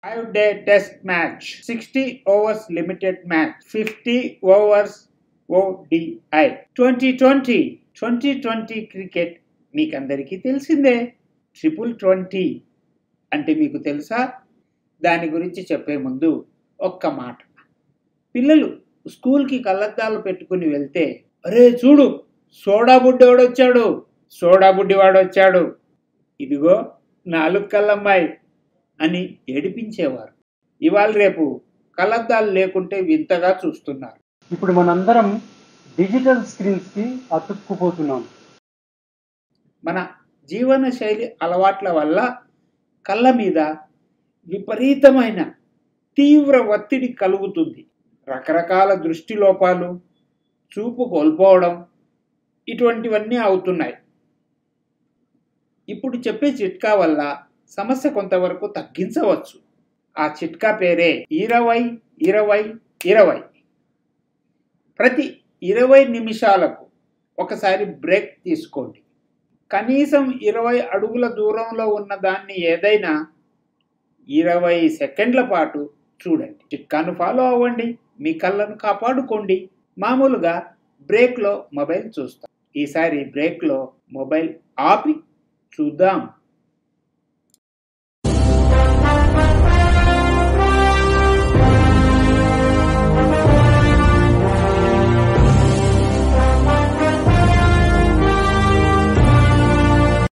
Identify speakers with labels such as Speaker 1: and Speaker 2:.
Speaker 1: five day test match sixty overs limited match fifty overs ODI twenty twenty twenty twenty cricket మీకందరికీ తెలిసిందే triple twenty అంటే మీకు తెలుసా దాని గురించి చెప్పే ముందు ఒక్క మాట పిల్లలు స్కూల్కి కళ్ళద్దాలు పెట్టుకుని వెళ్తే అరే చూడు సోడా బుడ్డివాడు వచ్చాడు సోడా బుడ్డివాడు వచ్చాడు ఇదిగో నాలుగు కళ్ళమ్మాయి అని ఏడిపించేవారు ఇవాళ రేపు కళ్ళద్దాలు లేకుంటే వింతగా చూస్తున్నారు
Speaker 2: ఇప్పుడు మనందరం డిజిటల్ స్క్రీన్స్ కి అతుక్కుపోతున్నాం
Speaker 1: మన జీవన శైలి అలవాట్ల వల్ల కళ్ళ మీద విపరీతమైన తీవ్ర ఒత్తిడి కలుగుతుంది రకరకాల దృష్టి లోపాలు చూపు కోల్పోవడం ఇటువంటివన్నీ అవుతున్నాయి ఇప్పుడు చెప్పే చిట్కా వల్ల సమస్య కొంతవరకు తగ్గించవచ్చు ఆ చిట్కా పేరే ఇరవై ఇరవై ఇరవై ప్రతి ఇరవై నిమిషాలకు ఒకసారి బ్రేక్ తీసుకోండి కనీసం ఇరవై అడుగుల దూరంలో ఉన్న దాన్ని ఏదైనా ఇరవై సెకండ్ల పాటు చూడండి చిట్కాను ఫాలో అవ్వండి మీ కళ్ళను కాపాడుకోండి మామూలుగా బ్రేక్లో మొబైల్ చూస్తాం ఈసారి బ్రేక్లో మొబైల్ ఆపి చూద్దాం